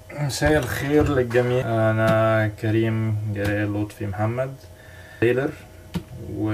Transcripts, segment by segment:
مساء الخير للجميع انا كريم جلال لطفي محمد تايلر و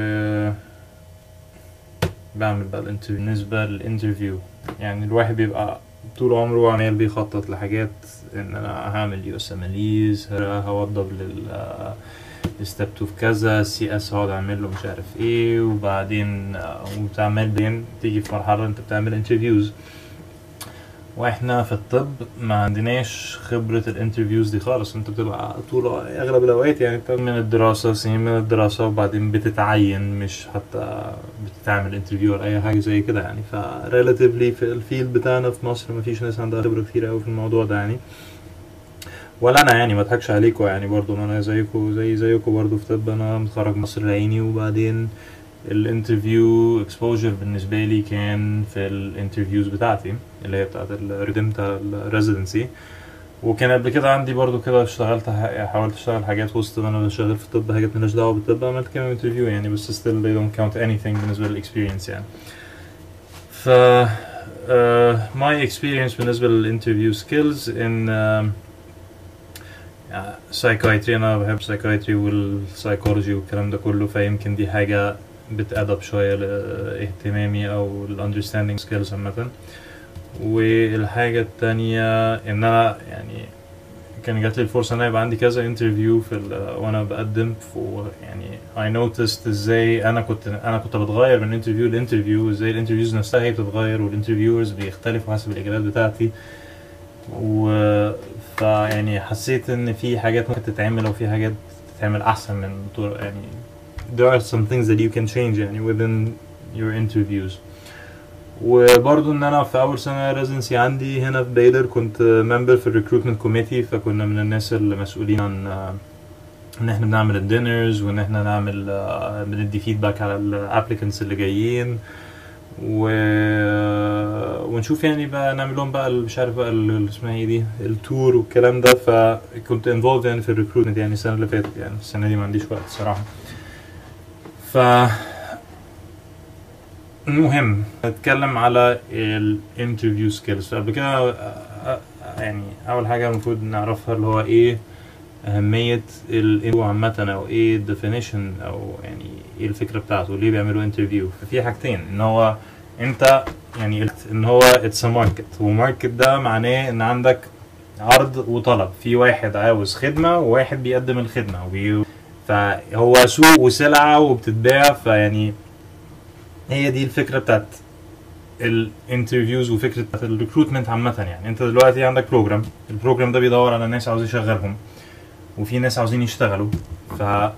بعمل بقى الانترفيو بالنسبة للانترفيو يعني الواحد بيبقى طول عمره عمال بيخطط لحاجات ان انا هعمل يو اس اماليز هوضب لل ستيب 2 في كذا سي اس هقعد اعمل له مش عارف ايه وبعدين آه، وبتعمل بعدين تيجي في مرحلة انت بتعمل انترفيوز واحنا في الطب ما عندناش خبرة الانترفيوز دي خالص انت بتبقى طول اغلب الاوقات يعني انت من الدراسة سنين من الدراسة وبعدين بتتعين مش حتى بتتعمل انترفيو ولا اي حاجة زي كده يعني ف relatively في الفيلد بتاعنا في مصر ما فيش ناس عندها خبرة كتير قوي في الموضوع ده يعني ولا انا يعني ما اضحكش عليكم يعني برضو ما انا زيكم زي زيكم برضو في طب انا متخرج مصر العيني وبعدين الانترفيو اكسبوجر بالنسبه لي كان في الانترفيوز بتاعتي اللي هي بتاعت الريدم بتاع الريزيدنسي وكان قبل كده عندي برضو كده اشتغلت ح- حاولت اشتغل حاجات وسط ما انا شغال في الطب حاجات مالهاش دعوه بالطب عملت كام انترفيو يعني بس still they don't count anything بالنسبه للاكسبيرينس يعني ف uh, my experience بالنسبه للانترفيو skills in um, سايكايتري انا بحب سايكايتري والسايكولوجي والكلام ده كله فيمكن دي حاجة بتأدب شوية لاهتمامي او الاندرستاندينج سكيلز عامة والحاجة التانية ان انا يعني كان جات لي الفرصة ان انا يبقى عندي كذا انترفيو في ال- وانا بقدم في يعني I noticed ازاي انا كنت انا كنت بتغير من انترفيو لانترفيو ازاي الانترفيوز نفسها هي بتتغير والانترفيورز بيختلفوا حسب الاجابات بتاعتي و فيعني حسيت ان في حاجات ممكن تتعمل وفي حاجات تتعمل احسن من طرق يعني there are some things that you can change يعني within your interviews وبرضو ان انا في اول سنه ريزنسي عندي هنا في بايلر كنت ممبر في الريكروتمنت كوميتي فكنا من الناس اللي مسؤولين عن آه، ان احنا بنعمل الدينرز وان احنا نعمل آه، بندي فيدباك على الابليكانتس اللي جايين و... ونشوف يعني بقى نعمل لهم بقى ال- مش عارف بقى ال- ال- اسمها ايه دي التور والكلام ده فكنت انفولد يعني في الريكروتمنت يعني السنه اللي فاتت يعني السنه دي ما عنديش وقت الصراحه ف المهم نتكلم على الانترفيو سكيلز فقبل كده آه، آه، يعني اول حاجه المفروض نعرفها اللي هو ايه أهمية الانترفيو عامة أو إيه الديفينيشن أو يعني إيه الفكرة بتاعته ليه بيعملوا انترفيو ففي حاجتين إن هو أنت يعني قلت إن هو اتس ماركت وماركت ده معناه إن عندك عرض وطلب في واحد عاوز خدمة وواحد بيقدم الخدمة وبي... فهو سوق وسلعة وبتتباع فيعني هي دي الفكرة بتاعت الانترفيوز وفكرة بتاعت الريكروتمنت عامة يعني انت دلوقتي عندك بروجرام البروجرام ده بيدور على ناس عاوز يشغلهم وفي ناس عاوزين يشتغلوا ف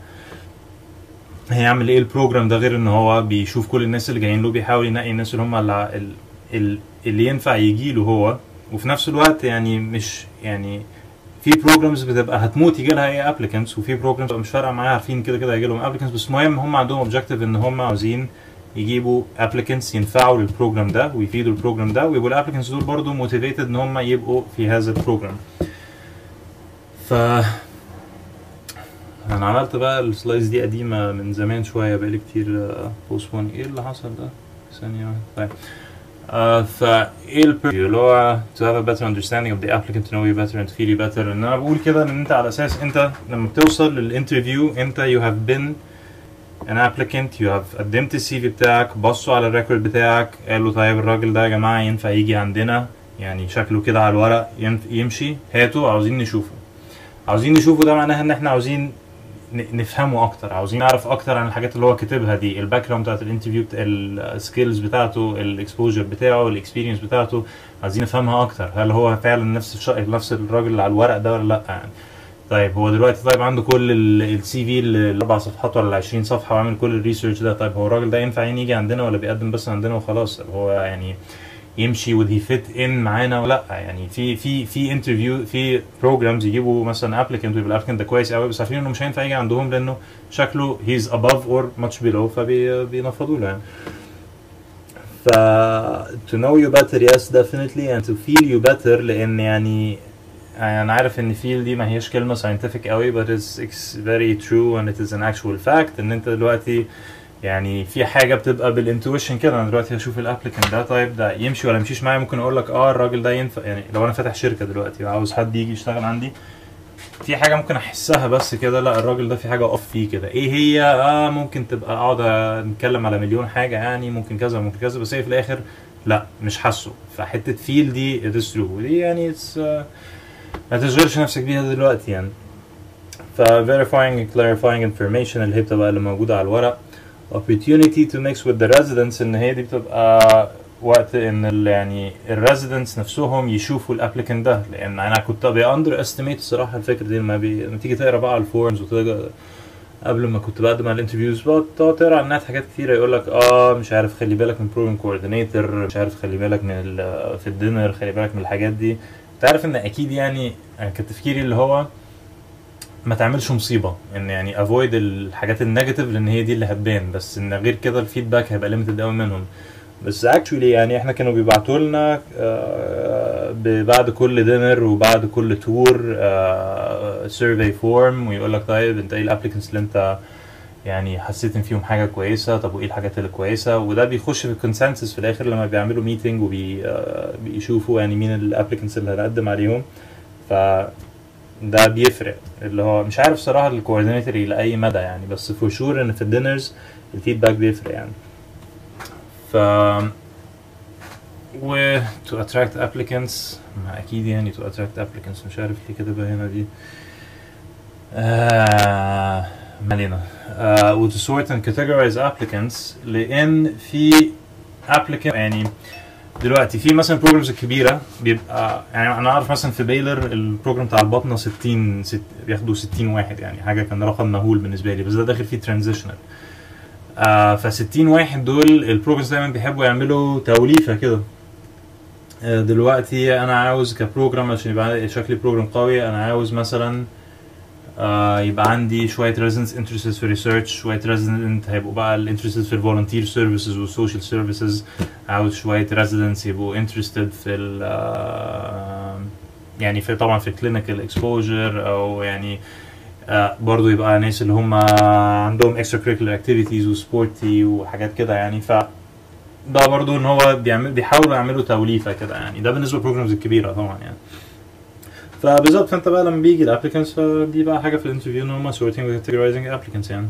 هيعمل ايه البروجرام ده غير ان هو بيشوف كل الناس اللي جايين له بيحاول ينقي الناس اللي هم اللي, اللي, اللي ينفع يجي له هو وفي نفس الوقت يعني مش يعني في بروجرامز بتبقى هتموت يجي لها اي ابليكانتس وفي بروجرامز مش فارقه معاها عارفين كده كده هيجي لهم ابليكانتس بس المهم هم عندهم اوبجيكتيف ان هم عاوزين يجيبوا ابليكانتس ينفعوا للبروجرام ده ويفيدوا البروجرام ده ويبقوا الابليكانتس دول برضه موتيفيتد ان هم يبقوا في هذا البروجرام ف انا عملت بقى السلايدز دي قديمه من زمان شويه بقالي كتير بوستبون ايه اللي حصل ده ثانيه واحدة. طيب آه فايه البريو اللي هو to have a better understanding of the applicant to know you better and feel you better ان انا بقول كده ان انت على اساس انت لما بتوصل للانترفيو انت you have been an applicant you have قدمت السي في بتاعك بصوا على الريكورد بتاعك قالوا طيب الراجل ده يا جماعه ينفع يجي عندنا يعني شكله كده على الورق ينف- يمشي هاته عاوزين نشوفه عاوزين نشوفه ده معناها ان احنا عاوزين ن- نفهمه اكتر عاوزين نعرف اكتر عن الحاجات اللي هو كاتبها دي الباك جراوند بتاعت الانترفيو السكيلز بتاعته الاكسبوجر بتاعه الاكسبيرينس بتاعته عايزين نفهمها اكتر هل هو فعلا نفس الش... نفس الراجل اللي على الورق ده ولا لا يعني طيب هو دلوقتي طيب عنده كل السي في الاربع صفحات ولا 20 صفحه وعامل كل الريسيرش ده طيب هو الراجل ده ينفع يعني يجي عندنا ولا بيقدم بس عندنا وخلاص طب هو يعني يمشي would he fit in معانا ولا لا يعني في في في انترفيو في بروجرامز يجيبوا مثلا ابلكنت ويبقى الابلكنت ده كويس قوي بس عارفين انه مش هينفع يجي عندهم لانه شكله he's above or much below فبينفضوا له يعني ف to know you better yes definitely and to feel you better لان يعني انا عارف ان feel دي ما هيش كلمه scientific قوي but it's, it's very true and it is an actual fact ان انت دلوقتي يعني في حاجه بتبقى بالانتويشن كده انا دلوقتي هشوف الابلكنت ده طيب ده يمشي ولا يمشيش معايا ممكن اقول لك اه الراجل ده ينفع يعني لو انا فاتح شركه دلوقتي وعاوز حد يجي يشتغل عندي في حاجه ممكن احسها بس كده لا الراجل ده في حاجه اوف فيه كده ايه هي اه ممكن تبقى اقعد نتكلم على مليون حاجه يعني ممكن كذا ممكن كذا بس هي في الاخر لا مش حاسه فحته فيل دي it is true ودي يعني it's, uh, ما تشغلش نفسك بيها دلوقتي يعني ف verifying and clarifying information اللي هي بتبقى اللي موجودة على الورق opportunity to mix with the residents ان هي دي بتبقى وقت ان ال يعني الريزيدنتس نفسهم يشوفوا الابليكنت ده لان انا كنت بي اندر استيميت الصراحه الفكره دي لما, بي... لما تيجي تقرا بقى على الفورمز وتقرا قبل ما كنت بقدم على الانترفيوز بتقعد تقرا على النت حاجات كتيره يقول لك اه مش عارف خلي بالك من بروجرام كوردينيتور مش عارف خلي بالك من ال- في الدينر خلي بالك من الحاجات دي انت عارف ان اكيد يعني أنا كان تفكيري اللي هو ما تعملش مصيبه ان يعني افويد الحاجات النيجاتيف لان هي دي اللي هتبان بس ان غير كده الفيدباك هيبقى ليميتد قوي منهم بس اكشولي يعني احنا كانوا بيبعتوا لنا آه، ب- بعد كل دينر وبعد كل تور سيرفي فورم ويقول لك طيب انت ايه الابليكنتس اللي انت يعني حسيت ان فيهم حاجه كويسه طب وايه الحاجات اللي كويسه وده بيخش في الكونسنسس في الاخر لما بيعملوا ميتنج وبيشوفوا يعني مين الابليكنتس اللي هنقدم عليهم ف ده بيفرق اللي هو مش عارف صراحه الكوردينيتور الى اي مدى يعني بس فور شور ان في الدينرز الفيدباك بيفرق يعني ف و to attract applicants ما اكيد يعني to attract applicants مش عارف ليه كاتبها هنا دي آه ما علينا آه و to sort and categorize applicants لان في applicant يعني دلوقتي في مثلا بروجرامز الكبيره بيبقى يعني انا اعرف مثلا في بايلر البروجرام بتاع البطنه 60 ست بياخدوا 60 واحد يعني حاجه كان رقم مهول بالنسبه لي بس ده داخل فيه ترانزيشنال آه ف 60 واحد دول البروجرامز دايما بيحبوا يعملوا توليفه كده آه دلوقتي انا عاوز كبروجرام عشان يبقى شكلي بروجرام قوي انا عاوز مثلا آه يبقى عندي شويه residents interested في research شويه resident هيبقوا بقى ال interested في ال volunteer services وال social services عاوز شويه residents يبقوا interested في ال آه يعني في طبعا في clinical exposure او يعني آه برضو يبقى ناس اللي هم عندهم extracurricular activities وسبورتي وحاجات كده يعني ف ده برضو ان هو بيعمل بيحاولوا يعملوا توليفه كده يعني ده بالنسبه للبروجرامز الكبيره طبعا يعني فبالظبط فانت بقى لما بيجي الابليكانتس فدي بقى حاجه في الانترفيو ان هم sorting و categorizing applicants يعني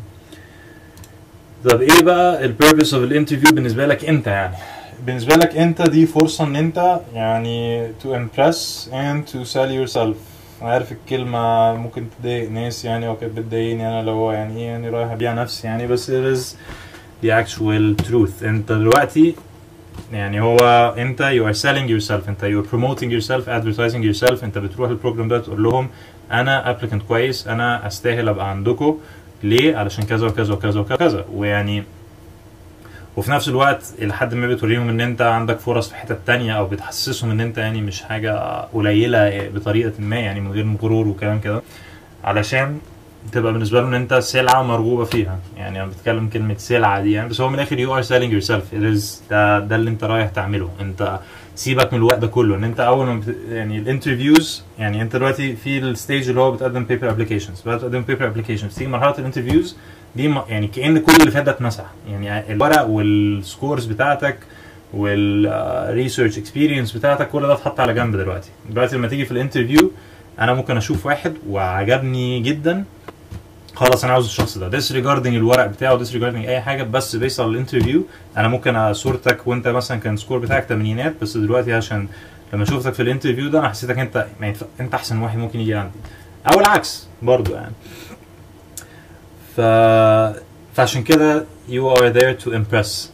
طب ايه بقى البيربس اوف الانترفيو بالنسبه لك انت يعني بالنسبه لك انت دي فرصه ان انت يعني to impress and to sell yourself انا عارف الكلمه ممكن تضايق ناس يعني او كانت بتضايقني انا لو هو يعني ايه يعني رايح ابيع نفسي يعني بس it is the actual truth انت دلوقتي يعني هو انت you are selling yourself انت you are promoting yourself advertising yourself انت بتروح البروجرام ده تقول لهم انا applicant كويس انا استاهل ابقى عندكم ليه علشان كذا وكذا وكذا وكذا ويعني وفي نفس الوقت الى حد ما بتوريهم ان انت عندك فرص في حتت تانية او بتحسسهم ان انت يعني مش حاجة قليلة بطريقة ما يعني من غير غرور وكلام كده علشان تبقى بالنسبه له ان انت سلعه مرغوبه فيها يعني انا بتكلم كلمه سلعه دي يعني بس هو من الاخر يو ار سيلينج يور سيلف ده ده اللي انت رايح تعمله انت سيبك من الوقت ده كله ان انت اول ما بت... يعني الانترفيوز يعني انت دلوقتي في الستيج اللي هو بتقدم بيبر ابلكيشنز بتقدم بيبر ابلكيشنز تيجي مرحله الانترفيوز دي م... يعني كان كل اللي فات ده اتمسح يعني الورق والسكورز بتاعتك والريسيرش اكسبيرينس بتاعتك كل ده اتحط على جنب دلوقتي دلوقتي لما تيجي في الانترفيو انا ممكن اشوف واحد وعجبني جدا خلاص انا عاوز الشخص ده disregarding الورق بتاعه disregarding اي حاجه بس بيس على الانترفيو انا ممكن صورتك وانت مثلا كان سكور بتاعك تمانينات بس دلوقتي عشان لما شفتك في الانترفيو ده انا حسيتك انت ما ينفع انت احسن واحد ممكن يجي عندي او العكس برضو يعني ف فعشان كده you are there to impress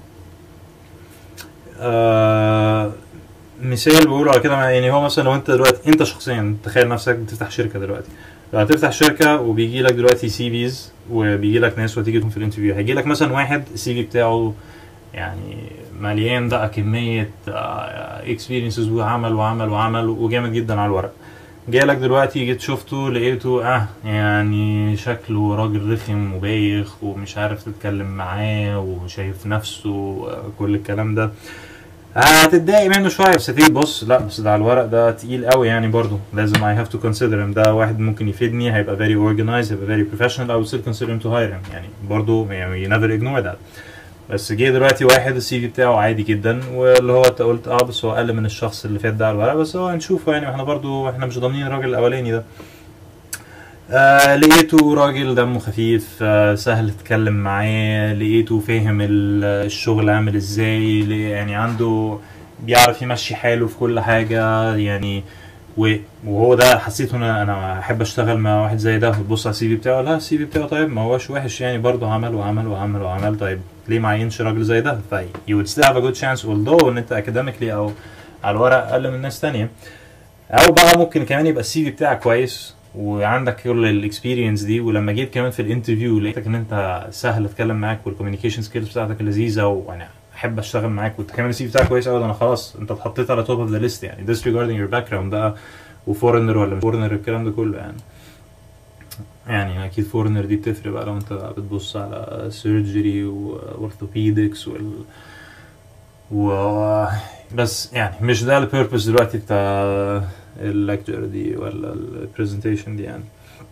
آه مثال بقوله على كده يعني هو مثلا لو انت دلوقتي انت شخصيا تخيل نفسك بتفتح شركه دلوقتي لو هتفتح شركه وبيجي لك دلوقتي سي فيز وبيجي لك ناس وتيجي في الانترفيو هيجي لك مثلا واحد السي في بتاعه يعني مليان بقى كميه اكسبيرينسز وعمل وعمل وعمل وجامد جدا على الورق جالك دلوقتي جيت شفته لقيته اه يعني شكله راجل رخم وبايخ ومش عارف تتكلم معاه وشايف نفسه كل الكلام ده هتتضايق منه شويه بس هتيجي تبص لا بس ده على الورق ده تقيل قوي يعني برضه لازم I have to consider him ده واحد ممكن يفيدني هيبقى very organized هيبقى very professional I would still consider him to hire him يعني برضه يعني you never ignore that بس جه دلوقتي واحد السي في بتاعه عادي جدا واللي هو انت قلت اه بس هو اقل من الشخص اللي فات ده على الورق بس هو هنشوفه يعني احنا برضه احنا مش ضامنين الراجل الاولاني ده آه لقيته راجل دمه خفيف آه سهل تتكلم معاه لقيته فاهم ال- الشغل عامل ازاي ل- يعني عنده بيعرف يمشي حاله في كل حاجة يعني و- وهو ده حسيت هنا انا احب اشتغل مع واحد زي ده وتبص على السي في بتاعه لا السي في بتاعه طيب ما هوش وحش يعني برضه عمل وعمل وعمل وعمل طيب ليه ما عينش راجل زي ده ف you would still have a good chance although ان انت academically او على الورق اقل من ناس تانية او بقى ممكن كمان يبقى السي في بتاعك كويس وعندك كل الاكسبيرينس دي ولما جيت كمان في الانترفيو لقيتك ان انت سهل اتكلم معاك والكوميونيكيشن سكيلز بتاعتك لذيذه وانا احب اشتغل معاك وانت كمان السي في بتاعك كويس قوي انا خلاص انت اتحطيت على توب اوف ذا ليست يعني disregarding your background بقى وفورنر ولا مش فورنر الكلام ده كله يعني يعني اكيد فورنر دي بتفرق بقى لو انت بتبص على سيرجري واورثوبيدكس وال و بس يعني مش ده البيربز دلوقتي بتاع الليكتشر دي ولا البرزنتيشن دي يعني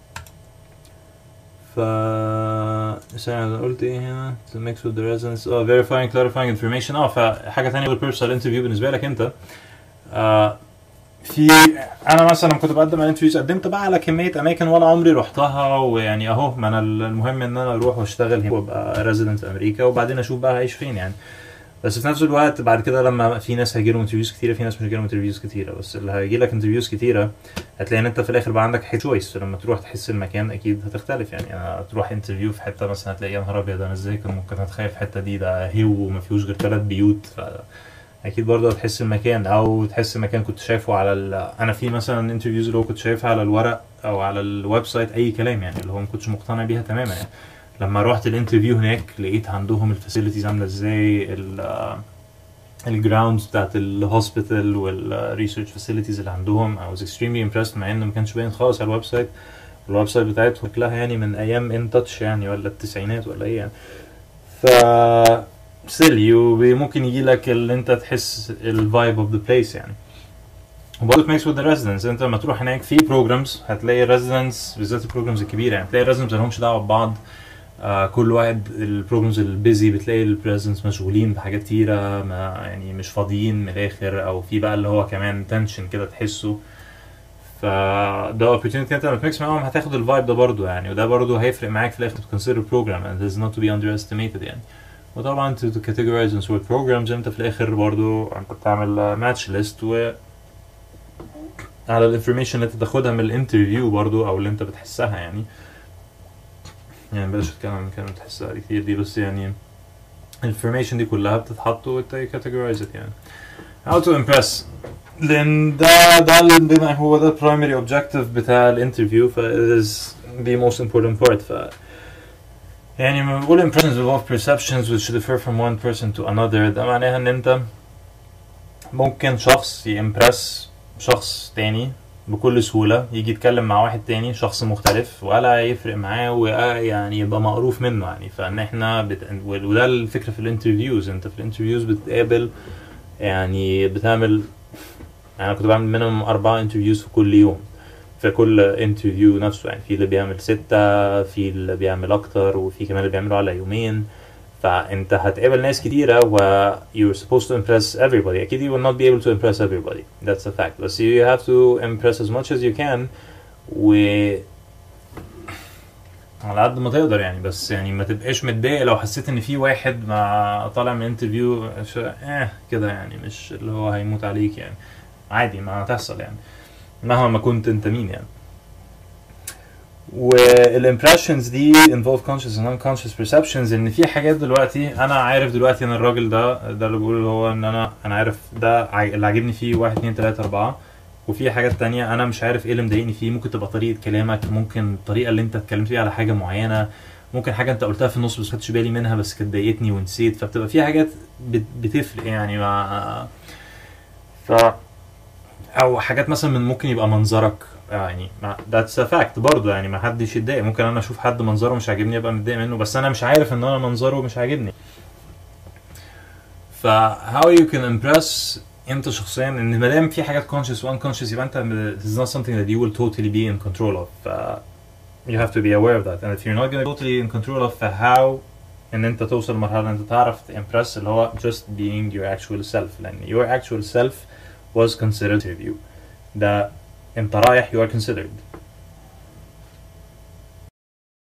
ف ثانية انا قلت ايه هنا to mix with the residents اه verifying clarifying information اه فحاجة تانية بالبيربز على الانترفيو بالنسبة لك انت آه في انا مثلا كنت بقدم على انترفيوز قدمت بقى على كميه اماكن ولا عمري رحتها ويعني اهو ما انا المهم ان انا اروح واشتغل هنا وابقى ريزيدنت امريكا وبعدين اشوف بقى هعيش فين يعني بس في نفس الوقت بعد كده لما في ناس هيجي لهم انترفيوز كتيره في ناس مش هيجي لهم انترفيوز كتيره بس اللي هيجي لك انترفيوز كتيره هتلاقي ان انت في الاخر بقى عندك حته تشويس فلما تروح تحس المكان اكيد هتختلف يعني انا تروح انترفيو في حته مثلا هتلاقي يا نهار ابيض انا ازاي كان ممكن اتخيل في الحته دي ده هيو وما فيهوش غير ثلاث بيوت ف اكيد برضه هتحس المكان او تحس المكان كنت شايفه على ال... انا في مثلا انترفيوز اللي هو كنت شايفها على الورق او على الويب سايت اي كلام يعني اللي هو ما كنتش مقتنع بيها تماما يعني لما رحت الانترفيو هناك لقيت عندهم الفاسيلتيز عامله ازاي ال الجراوندز بتاعت الهوسبيتال والريسيرش فاسيلتيز اللي عندهم I was extremely impressed مع ان ما كانش باين خالص على الويب سايت الويب سايت بتاعتهم شكلها يعني من ايام ان تاتش يعني ولا التسعينات ولا ايه يعني ف ستيل يو ممكن يجي لك اللي انت تحس الفايب اوف ذا بليس يعني وبرضه ميكس وذ ريزيدنتس انت لما تروح هناك في بروجرامز هتلاقي الريزيدنتس بالذات البروجرامز الكبيره يعني تلاقي الريزيدنتس مالهمش دعوه ببعض آه كل واحد البروجرامز البيزي بتلاقي البريزنتس مشغولين بحاجات كتيره ما يعني مش فاضيين من الاخر او في بقى اللي هو كمان تنشن كده تحسه فده opportunity انت لما تميكس معاهم هتاخد الفايب ده برضه يعني وده برضه هيفرق معاك في الاخر to consider program and this is not to be underestimated يعني وطبعا to, to categorize and sort programs انت في الاخر برضو انت بتعمل ماتش ليست و على الانفورميشن اللي انت تاخدها من الانترفيو برضو او اللي انت بتحسها يعني يعني بلاش اتكلم عن كلمة بتحسها دي كتير دي بس يعني الانفورميشن دي كلها بتتحط وانت categorize it يعني how to impress لان ده ده اللي بما هو ده primary objective بتاع الانترفيو ف it is the most important part ف يعني لما بقول impressions involve perceptions which differ from one person to another ده معناها ان انت ممكن شخص يمبرس شخص تاني بكل سهولة يجي يتكلم مع واحد تاني شخص مختلف ولا يفرق معاه ويعني يبقى مقروف منه يعني فان احنا بت... وده الفكرة في الانترفيوز انت في الانترفيوز بتقابل يعني بتعمل يعني انا كنت بعمل منهم اربعة انترفيوز في كل يوم في كل انترفيو نفسه يعني في اللي بيعمل ستة في اللي بيعمل اكتر وفي كمان اللي بيعملوا على يومين فانت هتقابل ناس كتيرة و you're supposed to impress everybody اكيد you will not be able to impress everybody that's a fact بس you have to impress as much as you can و على قد ما تقدر يعني بس يعني ما تبقاش متضايق لو حسيت ان في واحد مع طالع من انترفيو اه كده يعني مش اللي هو هيموت عليك يعني عادي ما هتحصل يعني مهما ما كنت انت مين يعني والامبريشنز دي involve conscious and unconscious perceptions ان في حاجات دلوقتي انا عارف دلوقتي ان الراجل ده ده اللي بقوله هو ان انا انا عارف ده ع- اللي عاجبني فيه واحد اتنين تلاته اربعه وفي حاجات تانية انا مش عارف ايه اللي مضايقني فيه ممكن تبقى طريقة كلامك ممكن الطريقة اللي انت اتكلمت فيها على حاجة معينة ممكن حاجة انت قلتها في النص بس خدتش بالي منها بس كانت ضايقتني ونسيت فبتبقى في حاجات بت- بتفرق يعني مع ف او حاجات مثلا من ممكن يبقى منظرك يعني ذاتس ا فاكت برضه يعني ما حدش يتضايق ممكن انا اشوف حد منظره مش عاجبني ابقى متضايق منه بس انا مش عارف ان انا منظره مش عاجبني ف ف how you can impress انت شخصيا ان ما دام في حاجات conscious و unconscious يبقى انت this is not something that you will totally be in control of ف you have to be aware of that and if you're not going to be totally in control of how ان انت توصل لمرحله ان انت تعرف impress اللي هو just being your actual self لان your actual self was considered to you ده انت رايح you are considered